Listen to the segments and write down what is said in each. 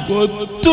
ಗೊತ್ತು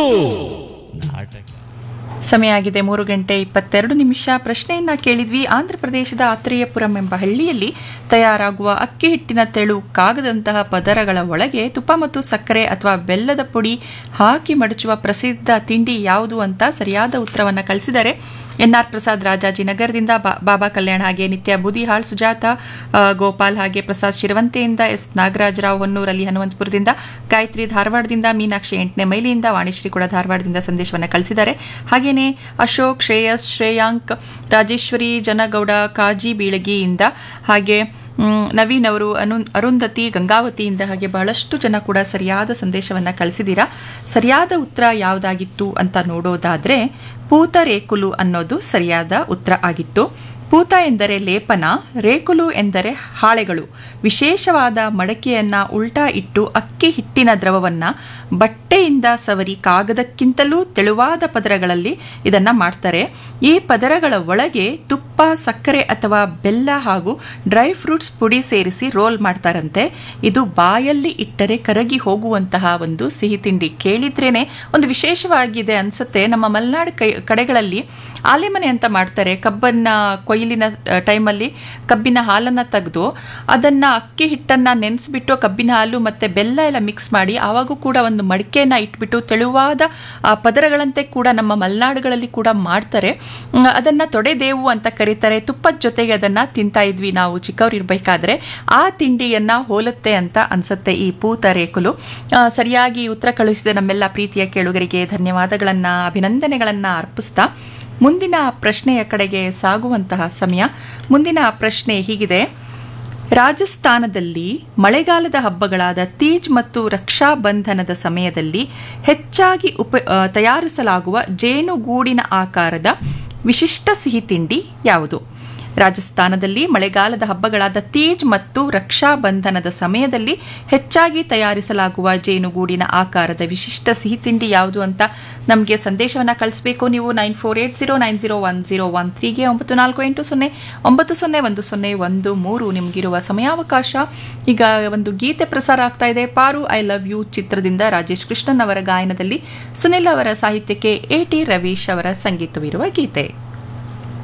ನಾಟಕ ಸಮಯ ಆಗಿದೆ ಮೂರು ಗಂಟೆ ಇಪ್ಪತ್ತೆರಡು ನಿಮಿಷ ಪ್ರಶ್ನೆಯನ್ನ ಕೇಳಿದ್ವಿ ಆಂಧ್ರ ಪ್ರದೇಶದ ಆತ್ರೇಯಪುರಂ ಎಂಬ ಹಳ್ಳಿಯಲ್ಲಿ ತಯಾರಾಗುವ ಅಕ್ಕಿ ಹಿಟ್ಟಿನ ತೆಳು ಕಾಗದಂತಹ ಪದರಗಳ ಒಳಗೆ ತುಪ್ಪ ಮತ್ತು ಸಕ್ಕರೆ ಅಥವಾ ಬೆಲ್ಲದ ಪುಡಿ ಹಾಕಿ ಮಡಚುವ ಪ್ರಸಿದ್ಧ ತಿಂಡಿ ಯಾವುದು ಅಂತ ಸರಿಯಾದ ಉತ್ತರವನ್ನು ಕಳಿಸಿದ್ದಾರೆ ಎನ್ ಆರ್ ಪ್ರಸಾದ್ ರಾಜಾಜಿನಗರದಿಂದ ಬಾ- ಬಾಬಾ ಕಲ್ಯಾಣ್ ಹಾಗೆ ನಿತ್ಯ ಬುದಿಹಾಳ್ ಸುಜಾತ ಆ, ಗೋಪಾಲ್ ಹಾಗೆ ಪ್ರಸಾದ್ ಶಿರವಂತೆಯಿಂದ ಎಸ್ ನಾಗರಾಜರಾವ್ ಹೊನ್ನೂರಲ್ಲಿ ಹನುಮಂತಪುರದಿಂದ ಗಾಯತ್ರಿ ಧಾರವಾಡದಿಂದ ಮೀನಾಕ್ಷಿ ಎಂಟನೇ ಮೈಲಿಯಿಂದ ವಾಣಿಶ್ರೀ ಕೂಡ ಧಾರವಾಡದಿಂದ ಸಂದೇಶವನ್ನು ಕಳಿಸಿದ್ದಾರೆ ಹಾಗೆಯೇ ಅಶೋಕ್ ಶ್ರೇಯಸ್ ಶ್ರೇಯಾಂಕ್ ರಾಜೇಶ್ವರಿ ಜನಗೌಡ ಕಾಜಿ ಬೀಳಗಿಯಿಂದ ಹಾಗೆ ಮ್, ನವೀನ್ ಅವರು ಅನು ಅರುಂಧತಿ ಗಂಗಾವತಿಯಿಂದ ಹಾಗೆ ಬಹಳಷ್ಟು ಜನ ಕೂಡ ಸರಿಯಾದ ಸಂದೇಶವನ್ನು ಕಳಿಸಿದ್ದೀರಾ ಸರಿಯಾದ ಉತ್ತರ ಯಾವುದಾಗಿತ್ತು ಅಂತ ನೋಡೋದಾದ್ರೆ ಪೂತ ರೇಕುಲು ಅನ್ನೋದು ಸರಿಯಾದ ಉತ್ತರ ಆಗಿತ್ತು ಪೂತ ಎಂದರೆ ಲೇಪನ ರೇಕುಲು ಎಂದರೆ ಹಾಳೆಗಳು ವಿಶೇಷವಾದ ಮಡಕೆಯನ್ನ ಉಲ್ಟಾ ಇಟ್ಟು ಅಕ್ಕಿ ಹಿಟ್ಟಿನ ದ್ರವವನ್ನ ಬಟ್ಟೆಯಿಂದ ಸವರಿ ಕಾಗದಕ್ಕಿಂತಲೂ ತೆಳುವಾದ ಪದರಗಳಲ್ಲಿ ಇದನ್ನ ಮಾಡ್ತಾರೆ ಈ ಪದರಗಳ ಒಳಗೆ ತುಪ್ಪ ಸಕ್ಕರೆ ಅಥವಾ ಬೆಲ್ಲ ಹಾಗೂ ಡ್ರೈ ಫ್ರೂಟ್ಸ್ ಪುಡಿ ಸೇರಿಸಿ ರೋಲ್ ಮಾಡ್ತಾರಂತೆ ಇದು ಬಾಯಲ್ಲಿ ಇಟ್ಟರೆ ಕರಗಿ ಹೋಗುವಂತಹ ಒಂದು ಸಿಹಿ ತಿಂಡಿ ಕೇಳಿದ್ರೇನೆ ಒಂದು ವಿಶೇಷವಾಗಿದೆ ಅನ್ಸುತ್ತೆ ನಮ್ಮ ಮಲೆನಾಡು ಕೈ ಕಡೆಗಳಲ್ಲಿ ಆಲೆಮನೆ ಅಂತ ಮಾಡ್ತಾರೆ ಕಬ್ಬನ್ನ ಕೊಯ್ಲಿನ ಟೈಮಲ್ಲಿ ಕಬ್ಬಿನ ಹಾಲನ್ನು ತೆಗೆದು ಅದನ್ನ ಅಕ್ಕಿ ಹಿಟ್ಟನ್ನ ನೆನೆಸ್ಬಿಟ್ಟು ಕಬ್ಬಿನ ಹಾಲು ಮತ್ತೆ ಬೆಲ್ಲ ಎಲ್ಲ ಮಿಕ್ಸ್ ಮಾಡಿ ಆವಾಗೂ ಕೂಡ ಒಂದು ಮಡಿಕೆನ ಇಟ್ಬಿಟ್ಟು ತೆಳುವಾದ ಆ, ಪದರಗಳಂತೆ ಕೂಡ ನಮ್ಮ ಮಲೆನಾಡುಗಳಲ್ಲಿ ಕೂಡ ಮಾಡ್ತಾರೆ ಮ್, ಅದನ್ನ ತೊಡೆದೇವು ಅಂತ ಕರೀತಾರೆ ತುಪ್ಪದ ಜೊತೆಗೆ ಅದನ್ನ ತಿಂತಾ ಇದ್ವಿ ನಾವು ಚಿಕ್ಕವರಿರ್ಬೇಕಾದ್ರೆ ಆ ತಿಂಡಿಯನ್ನ ಹೋಲುತ್ತೆ ಅಂತ ಅನ್ಸುತ್ತೆ ಈ ಪೂತ ರೇಕುಲು ಆ, ಸರಿಯಾಗಿ ಉತ್ತರ ಕಳುಹಿಸಿದ ನಮ್ಮೆಲ್ಲ ಪ್ರೀತಿಯ ಕೇಳುಗರಿಗೆ ಧನ್ಯವಾದಗಳನ್ನ ಅಭಿನಂದನೆಗಳನ್ನ ಅರ್ಪಿಸ್ತಾ ಮುಂದಿನ ಪ್ರಶ್ನೆಯ ಕಡೆಗೆ ಸಾಗುವಂತಹ ಸಮಯ ಮುಂದಿನ ಪ್ರಶ್ನೆ ಹೀಗಿದೆ ರಾಜಸ್ಥಾನದಲ್ಲಿ ಮಳೆಗಾಲದ ಹಬ್ಬಗಳಾದ ತೀಜ್ ಮತ್ತು ರಕ್ಷಾ ಬಂಧನದ ಸಮಯದಲ್ಲಿ ಹೆಚ್ಚಾಗಿ ಉಪ ಆ, ತಯಾರಿಸಲಾಗುವ ಜೇನುಗೂಡಿನ ಆಕಾರದ ವಿಶಿಷ್ಟ ಸಿಹಿ ತಿಂಡಿ ಯಾವುದು ರಾಜಸ್ಥಾನದಲ್ಲಿ ಮಳೆಗಾಲದ ಹಬ್ಬಗಳಾದ ತೀಜ್ ಮತ್ತು ರಕ್ಷಾ ಬಂಧನದ ಸಮಯದಲ್ಲಿ ಹೆಚ್ಚಾಗಿ ತಯಾರಿಸಲಾಗುವ ಜೇನುಗೂಡಿನ ಆಕಾರದ ವಿಶಿಷ್ಟ ಸಿಹಿ ತಿಂಡಿ ಯಾವುದು ಅಂತ ನಮಗೆ ಸಂದೇಶವನ್ನು ಕಳಿಸಬೇಕು ನೀವು nine four eight zero nine zero one zero one ತ್ರೀಗೆ ಒಂಬತ್ತು ನಾಲ್ಕು ಎಂಟು ಸೊನ್ನೆ ಒಂಬತ್ತು ಸೊನ್ನೆ ಒಂದು ಸೊನ್ನೆ ಒಂದು ಮೂರು ನಿಮಗಿರುವ ಸಮಯಾವಕಾಶ ಈಗ ಒಂದು ಗೀತೆ ಪ್ರಸಾರ ಆಗ್ತಾ ಇದೆ ಪಾರು ಐ ಲವ್ ಯು ಚಿತ್ರದಿಂದ ರಾಜೇಶ್ ಕೃಷ್ಣನ್ ಅವರ ಗಾಯನದಲ್ಲಿ ಸುನಿಲ್ ಅವರ ಸಾಹಿತ್ಯಕ್ಕೆ ಎ ಟಿ ರವೀಶ್ ಅವರ ಸಂಗೀತವಿರುವ ಗೀತೆ